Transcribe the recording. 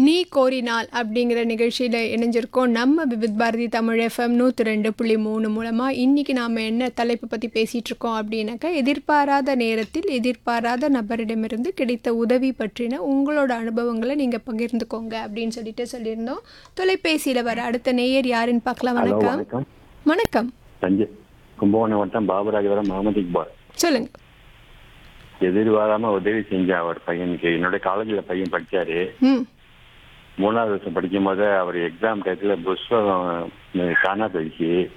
நீ கோரினால் அப்படிங்கிற நிகழ்ச்சியில் இணைஞ்சிருக்கோம் நம்ம விவித் பாரதி தமிழ் எஃப்எம் நூற்றி ரெண்டு புள்ளி மூணு மூலமாக இன்றைக்கி நாம் என்ன தலைப்பு பற்றி பேசிகிட்டு இருக்கோம் அப்படின்னாக்கா எதிர்பாராத நேரத்தில் எதிர்பாராத நபரிடமிருந்து கிடைத்த உதவி பற்றின உங்களோட அனுபவங்களை நீங்கள் பகிர்ந்துக்கோங்க அப்படின்னு சொல்லிட்டு சொல்லியிருந்தோம் தொலைபேசியில் வர அடுத்த நேயர் யாருன்னு பார்க்கலாம் ஹலோ வணக்கம் வணக்கம் வணக்கம் தஞ்சை கும்பகோணம் வட்டம் பாபராஜபுரம் முகமது இக்பால் சொல்லுங்க எதிர்பாராம உதவி செஞ்ச அவர் பையனுக்கு என்னோட காலேஜில் பையன் படிச்சாரு ம் மூணாவது வருஷம் படிக்கும் போது அவர் எக்ஸாம் டயத்தில் புஸ்தகம் காணா போயிடுச்சு